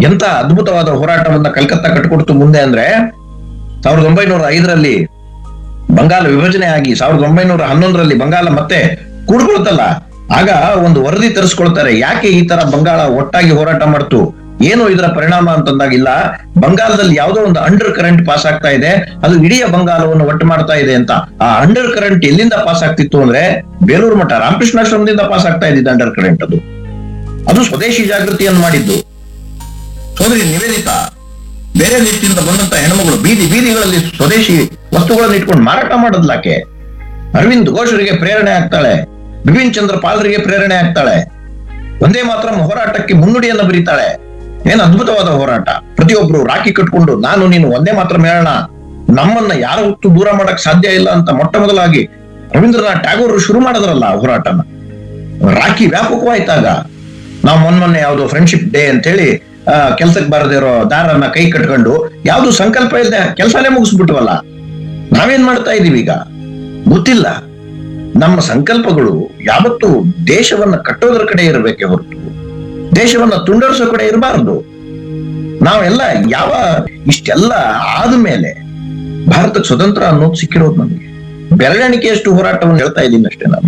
ಎಂತ ಅದ್ಭುತವಾದ ಹೋರಾಟವನ್ನ ಕಲ್ಕತ್ತಾ ಕಟ್ಕೊಡ್ತು ಮುಂದೆ ಅಂದ್ರೆ ಸಾವಿರದ ಒಂಬೈನೂರ ಐದರಲ್ಲಿ ಬಂಗಾಲ ವಿಭಜನೆ ಆಗಿ ಸಾವಿರದ ಒಂಬೈನೂರ ಹನ್ನೊಂದರಲ್ಲಿ ಬಂಗಾಲ ಮತ್ತೆ ಕೂಡ್ಕೊಳ್ತಲ್ಲ ಆಗ ಒಂದು ವರದಿ ತರಿಸ್ಕೊಳ್ತಾರೆ ಯಾಕೆ ಈ ತರ ಬಂಗಾಳ ಒಟ್ಟಾಗಿ ಹೋರಾಟ ಮಾಡ್ತು ಏನು ಇದರ ಪರಿಣಾಮ ಅಂತಂದಾಗ ಇಲ್ಲ ಬಂಗಾಲದಲ್ಲಿ ಯಾವುದೋ ಒಂದು ಅಂಡರ್ ಕರೆಂಟ್ ಪಾಸ್ ಆಗ್ತಾ ಇದೆ ಅದು ಇಡೀ ಬಂಗಾಲವನ್ನು ಒಟ್ಟು ಮಾಡ್ತಾ ಇದೆ ಅಂತ ಆ ಅಂಡರ್ ಕರೆಂಟ್ ಎಲ್ಲಿಂದ ಪಾಸ್ ಆಗ್ತಿತ್ತು ಅಂದ್ರೆ ಬೇಲೂರು ಮಠ ರಾಮಕೃಷ್ಣಾಶ್ರಮದಿಂದ ಪಾಸ್ ಆಗ್ತಾ ಇದ್ದಿದ್ದು ಅಂಡರ್ ಕರೆಂಟ್ ಅದು ಅದು ಸ್ವದೇಶಿ ಜಾಗೃತಿಯನ್ನು ಮಾಡಿದ್ದು ಸೋದರಿ ನಿವೇದಿತಾ ಬೇರೆ ದೇಶದಿಂದ ಬಂದಂತ ಹೆಣ್ಮಗಳು ಬೀದಿ ಬೀದಿಗಳಲ್ಲಿ ಸ್ವದೇಶಿ ವಸ್ತುಗಳನ್ನು ಇಟ್ಕೊಂಡು ಮಾರಾಟ ಮಾಡೋದ್ಲಾಕೆ ಅರವಿಂದ್ ಘೋಷರಿಗೆ ಪ್ರೇರಣೆ ಆಗ್ತಾಳೆ ಬಿಪಿನ್ ಚಂದ್ರ ಪಾಲ್ರಿಗೆ ಪ್ರೇರಣೆ ಆಗ್ತಾಳೆ ಒಂದೇ ಮಾತ್ರ ಹೋರಾಟಕ್ಕೆ ಮುನ್ನುಡಿಯನ್ನ ಬರೀತಾಳೆ ಏನ್ ಅದ್ಭುತವಾದ ಹೋರಾಟ ಪ್ರತಿಯೊಬ್ರು ರಾಖಿ ಕಟ್ಕೊಂಡು ನಾನು ನೀನು ಒಂದೇ ಮಾತ್ರ ಮೇಳಣ ನಮ್ಮನ್ನ ಯಾರ ಹೊತ್ತು ದೂರ ಮಾಡಕ್ ಸಾಧ್ಯ ಇಲ್ಲ ಅಂತ ಮೊಟ್ಟ ಮೊದಲಾಗಿ ರವೀಂದ್ರನಾಥ್ ಟ್ಯಾಗೋರ್ ಶುರು ಮಾಡಿದ್ರಲ್ಲ ಆ ಹೋರಾಟನ ರಾಖಿ ವ್ಯಾಪಕವಾಯ್ತಾಗ ನಾವು ಮೊನ್ನೆ ಯಾವ್ದು ಫ್ರೆಂಡ್ಶಿಪ್ ಡೇ ಅಂತ ಹೇಳಿ ಕೆಲ್ಸಕ್ಕೆ ಬಾರದೇ ಇರೋ ದಾರನ್ನ ಕೈ ಕಟ್ಕೊಂಡು ಯಾವ್ದು ಸಂಕಲ್ಪ ಇಲ್ಲದೆ ಕೆಲಸನೇ ಮುಗಿಸ್ಬಿಟ್ವಲ್ಲ ನಾವೇನ್ ಮಾಡ್ತಾ ಇದೀವಿ ಈಗ ಗೊತ್ತಿಲ್ಲ ನಮ್ಮ ಸಂಕಲ್ಪಗಳು ಯಾವತ್ತು ದೇಶವನ್ನ ಕಟ್ಟೋದ್ರ ಕಡೆ ಇರಬೇಕೆ ಹೊರತು ದೇಶವನ್ನ ತುಂಡರಿಸೋ ಕಡೆ ಇರಬಾರದು ನಾವೆಲ್ಲ ಯಾವ ಇಷ್ಟೆಲ್ಲ ಆದ್ಮೇಲೆ ಭಾರತಕ್ಕೆ ಸ್ವತಂತ್ರ ಅನ್ನೋದು ಸಿಕ್ಕಿರೋದು ನಮಗೆ ಬೆರಳೆಣಿಕೆಯಷ್ಟು ಹೋರಾಟವನ್ನು ಹೇಳ್ತಾ ಇದ್ದೀನಿ ಅಷ್ಟೇ ನಾನು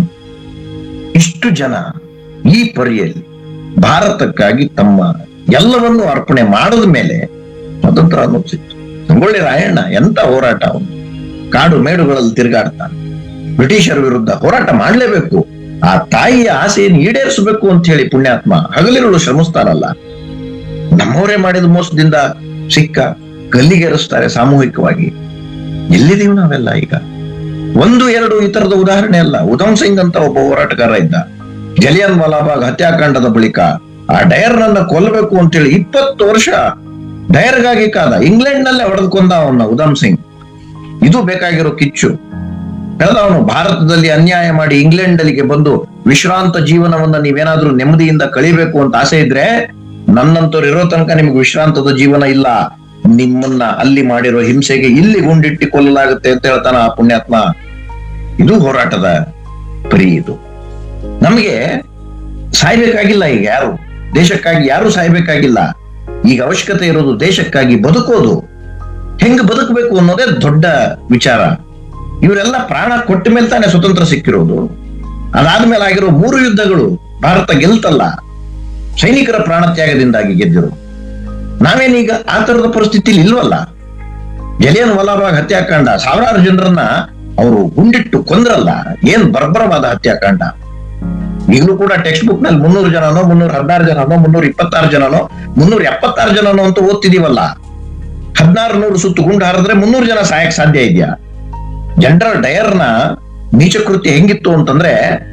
ಇಷ್ಟು ಜನ ಈ ಪರಿಯಲ್ಲಿ ಭಾರತಕ್ಕಾಗಿ ತಮ್ಮ ಎಲ್ಲವನ್ನೂ ಅರ್ಪಣೆ ಮಾಡದ ಮೇಲೆ ಸ್ವತಂತ್ರ ಅನ್ನೋದು ಸಿಕ್ತು ಸಂಗೊಳ್ಳಿ ರಾಯಣ್ಣ ಎಂತ ಹೋರಾಟ ಅವನು ಕಾಡು ಮೇಡುಗಳಲ್ಲಿ ತಿರುಗಾಡ್ತಾನೆ ಬ್ರಿಟಿಷರ ವಿರುದ್ಧ ಹೋರಾಟ ಮಾಡಲೇಬೇಕು ಆ ತಾಯಿಯ ಆಸೆಯನ್ನು ಈಡೇರಿಸಬೇಕು ಅಂತ ಹೇಳಿ ಪುಣ್ಯಾತ್ಮ ಹಗಲಿರುಳು ಶ್ರಮಿಸ್ತಾರಲ್ಲ ನಮ್ಮವರೇ ಮಾಡಿದ ಮೋಸದಿಂದ ಸಿಕ್ಕ ಗಲ್ಲಿಗೇರಿಸ್ತಾರೆ ಸಾಮೂಹಿಕವಾಗಿ ಎಲ್ಲಿದೀವಿ ನಾವೆಲ್ಲ ಈಗ ಒಂದು ಎರಡು ಈ ತರದ ಉದಾಹರಣೆ ಅಲ್ಲ ಉಧಮ್ ಸಿಂಗ್ ಅಂತ ಒಬ್ಬ ಹೋರಾಟಗಾರ ಇದ್ದ ಜಲಿಯನ್ ವಾಲಾಬಾಗ್ ಹತ್ಯಾಕಾಂಡದ ಬಳಿಕ ಆ ಡಯರ್ ನನ್ನ ಕೊಲ್ಲಬೇಕು ಅಂತೇಳಿ ಇಪ್ಪತ್ತು ವರ್ಷ ಡಯರ್ಗಾಗಿ ಕಾದ ಇಂಗ್ಲೆಂಡ್ ನಲ್ಲೇ ಹೊಡೆದು ಕೊಂದ ಅವನ್ನ ಉಧಮ್ ಸಿಂಗ್ ಇದು ಬೇಕಾಗಿರೋ ಕಿಚ್ಚು ಕಳೆದ ಅವನು ಭಾರತದಲ್ಲಿ ಅನ್ಯಾಯ ಮಾಡಿ ಇಂಗ್ಲೆಂಡ್ ಅಲ್ಲಿಗೆ ಬಂದು ವಿಶ್ರಾಂತ ಜೀವನವನ್ನ ನೀವೇನಾದ್ರೂ ನೆಮ್ಮದಿಯಿಂದ ಕಳಿಬೇಕು ಅಂತ ಆಸೆ ಇದ್ರೆ ನನ್ನಂತವ್ರು ಇರೋ ತನಕ ನಿಮ್ಗೆ ವಿಶ್ರಾಂತದ ಜೀವನ ಇಲ್ಲ ನಿಮ್ಮನ್ನ ಅಲ್ಲಿ ಮಾಡಿರೋ ಹಿಂಸೆಗೆ ಇಲ್ಲಿ ಗುಂಡಿಟ್ಟಿ ಕೊಲ್ಲಲಾಗುತ್ತೆ ಅಂತ ಹೇಳ್ತಾನ ಆ ಪುಣ್ಯಾತ್ಮ ಇದು ಹೋರಾಟದ ಪರಿ ಇದು ನಮಗೆ ಸಾಯ್ಬೇಕಾಗಿಲ್ಲ ಈಗ ಯಾರು ದೇಶಕ್ಕಾಗಿ ಯಾರು ಸಾಯ್ಬೇಕಾಗಿಲ್ಲ ಈಗ ಅವಶ್ಯಕತೆ ಇರೋದು ದೇಶಕ್ಕಾಗಿ ಬದುಕೋದು ಹೆಂಗ್ ಬದುಕಬೇಕು ಅನ್ನೋದೇ ದೊಡ್ಡ ವಿಚಾರ ಇವರೆಲ್ಲ ಪ್ರಾಣ ಕೊಟ್ಟ ಮೇಲೆ ತಾನೇ ಸ್ವತಂತ್ರ ಸಿಕ್ಕಿರೋದು ಅದಾದ್ಮೇಲೆ ಆಗಿರೋ ಮೂರು ಯುದ್ಧಗಳು ಭಾರತ ಗೆಲ್ತಲ್ಲ ಸೈನಿಕರ ಪ್ರಾಣ ತ್ಯಾಗದಿಂದಾಗಿ ಗೆದ್ದಿರು ನಾವೇನೀಗ ಆ ತರದ ಪರಿಸ್ಥಿತಿಲಿ ಇಲ್ವಲ್ಲ ಜಲಿಯನ್ ವಲಾಬಾಗ್ ಹತ್ಯಾಕಾಂಡ ಸಾವಿರಾರು ಜನರನ್ನ ಅವರು ಗುಂಡಿಟ್ಟು ಕೊಂದ್ರಲ್ಲ ಏನ್ ಬರ್ಬರವಾದ ಹತ್ಯಾಕಾಂಡ ಈಗಲೂ ಕೂಡ ಟೆಕ್ಸ್ಟ್ ಬುಕ್ ನಲ್ಲಿ ಮುನ್ನೂರು ಜನನೋ ಮುನ್ನೂರ ಹದಿನಾರು ಜನನೋ ಮುನ್ನೂರ ಇಪ್ಪತ್ತಾರು ಜನನೋ ಮುನ್ನೂರ ಎಪ್ಪತ್ತಾರು ಜನನೋ ಅಂತ ಓದ್ತಿದೀವಲ್ಲ ಹದಿನಾರು ನೂರು ಸುತ್ತು ಗುಂಡು ಹಾರಿದ್ರೆ ಮುನ್ನೂರು ಜನ ಸಾಯಕ್ ಸಾಧ್ಯ ಇದೆಯಾ ಜನರಲ್ ಡಯರ್ನ ನೀಚಕೃತ್ಯ ಹೆಂಗಿತ್ತು ಅಂತಂದ್ರೆ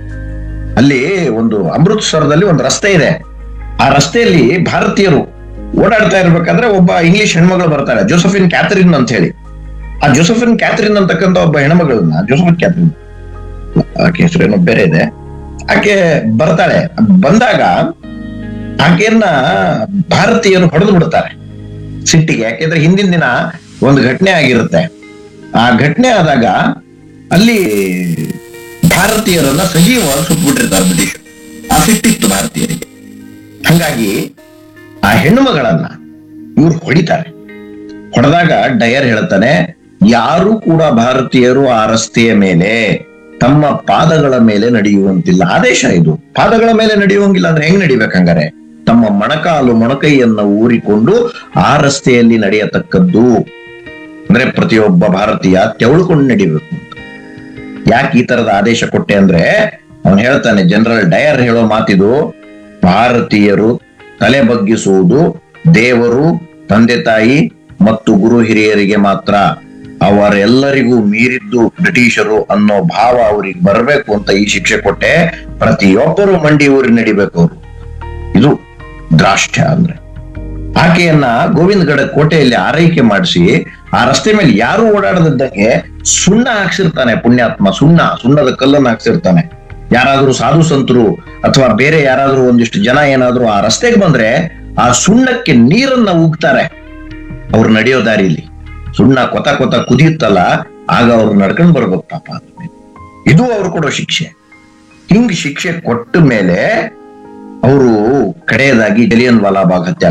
ಅಲ್ಲಿ ಒಂದು ಅಮೃತ್ಸರದಲ್ಲಿ ಒಂದು ರಸ್ತೆ ಇದೆ ಆ ರಸ್ತೆಯಲ್ಲಿ ಭಾರತೀಯರು ಓಡಾಡ್ತಾ ಇರ್ಬೇಕಾದ್ರೆ ಒಬ್ಬ ಇಂಗ್ಲಿಷ್ ಹೆಣ್ಮಗಳು ಬರ್ತಾರೆ ಜೋಸಫಿನ್ ಕ್ಯಾಥರಿನ್ ಅಂತ ಹೇಳಿ ಆ ಜೋಸಫಿನ್ ಕ್ಯಾಥರಿನ್ ಅಂತಕ್ಕಂಥ ಒಬ್ಬ ಹೆಣ್ಮಗಳನ್ನ ಜೋಸಫಿನ್ ಕ್ಯಾಥರಿನ್ ಆಕೆ ಹೆಸರೇನೋ ಬೇರೆ ಇದೆ ಆಕೆ ಬರ್ತಾಳೆ ಬಂದಾಗ ಆಕೆಯನ್ನ ಭಾರತೀಯರು ಹೊಡೆದು ಬಿಡ್ತಾರೆ ಸಿಟ್ಟಿಗೆ ಯಾಕೆಂದ್ರೆ ಹಿಂದಿನ ದಿನ ಒಂದು ಘಟನೆ ಆಗಿರುತ್ತೆ ಆ ಘಟನೆ ಆದಾಗ ಅಲ್ಲಿ ಭಾರತೀಯರನ್ನ ಸಜೀವವಾಗಿ ಸುಟ್ಬಿಟ್ಟಿರ್ತಾರೆ ಬ್ರಿಟಿಷ್ ಆ ಸಿಟ್ಟಿತ್ತು ಭಾರತೀಯರಿಗೆ ಹಂಗಾಗಿ ಆ ಹೆಣ್ಣು ಮಗಳನ್ನ ಇವ್ರು ಹೊಡಿತಾರೆ ಹೊಡೆದಾಗ ಡಯರ್ ಹೇಳ್ತಾನೆ ಯಾರು ಕೂಡ ಭಾರತೀಯರು ಆ ರಸ್ತೆಯ ಮೇಲೆ ತಮ್ಮ ಪಾದಗಳ ಮೇಲೆ ನಡೆಯುವಂತಿಲ್ಲ ಆದೇಶ ಇದು ಪಾದಗಳ ಮೇಲೆ ನಡೆಯುವಂಗಿಲ್ಲ ಅಂದ್ರೆ ಹೆಂಗ್ ನಡಿಬೇಕಂಗಾರೆ ತಮ್ಮ ಮೊಣಕಾಲು ಮೊಣಕೈಯನ್ನ ಊರಿಕೊಂಡು ಆ ರಸ್ತೆಯಲ್ಲಿ ನಡೆಯತಕ್ಕದ್ದು ಅಂದ್ರೆ ಪ್ರತಿಯೊಬ್ಬ ಭಾರತೀಯ ತೆವಳುಕೊಂಡು ನಡಿಬೇಕು ಅಂತ ಯಾಕೆ ಈ ತರದ ಆದೇಶ ಕೊಟ್ಟೆ ಅಂದ್ರೆ ಅವನು ಹೇಳ್ತಾನೆ ಜನರಲ್ ಡಯರ್ ಹೇಳೋ ಮಾತಿದು ಭಾರತೀಯರು ತಲೆ ಬಗ್ಗಿಸುವುದು ದೇವರು ತಂದೆ ತಾಯಿ ಮತ್ತು ಗುರು ಹಿರಿಯರಿಗೆ ಮಾತ್ರ ಅವರೆಲ್ಲರಿಗೂ ಮೀರಿದ್ದು ಬ್ರಿಟಿಷರು ಅನ್ನೋ ಭಾವ ಅವ್ರಿಗೆ ಬರಬೇಕು ಅಂತ ಈ ಶಿಕ್ಷೆ ಕೊಟ್ಟೆ ಪ್ರತಿಯೊಬ್ಬರು ಮಂಡಿ ಊರಿ ನಡಿಬೇಕು ಅವರು ಇದು ದ್ರಾಷ್ಟ್ಯ ಅಂದ್ರೆ ಆಕೆಯನ್ನ ಗೋವಿಂದಗಡ ಕೋಟೆಯಲ್ಲಿ ಆರೈಕೆ ಮಾಡಿಸಿ ಆ ರಸ್ತೆ ಮೇಲೆ ಯಾರು ಓಡಾಡದಿದ್ದಂಗೆ ಸುಣ್ಣ ಹಾಕ್ಸಿರ್ತಾನೆ ಪುಣ್ಯಾತ್ಮ ಸುಣ್ಣ ಸುಣ್ಣದ ಕಲ್ಲನ್ನು ಹಾಕ್ಸಿರ್ತಾನೆ ಯಾರಾದ್ರೂ ಸಾಧು ಸಂತರು ಅಥವಾ ಬೇರೆ ಯಾರಾದ್ರೂ ಒಂದಿಷ್ಟು ಜನ ಏನಾದ್ರೂ ಆ ರಸ್ತೆಗೆ ಬಂದ್ರೆ ಆ ಸುಣ್ಣಕ್ಕೆ ನೀರನ್ನ ಉಗ್ತಾರೆ ಅವ್ರು ನಡೆಯೋ ದಾರಿಲಿ ಸುಣ್ಣ ಕೊತ ಕೊತ ಕುದಿಯುತ್ತಲ್ಲ ಆಗ ಅವ್ರು ನಡ್ಕೊಂಡ್ ಬರ್ಬೇಕು ಪಾಪ ಇದು ಅವ್ರು ಕೊಡೋ ಶಿಕ್ಷೆ ಹಿಂಗ್ ಶಿಕ್ಷೆ ಕೊಟ್ಟ ಮೇಲೆ ಅವರು ಕಡೆಯದಾಗಿ ಜಲಿಯನ್ ವಾಲಾಬಾಗ್ ಹತ್ಯೆ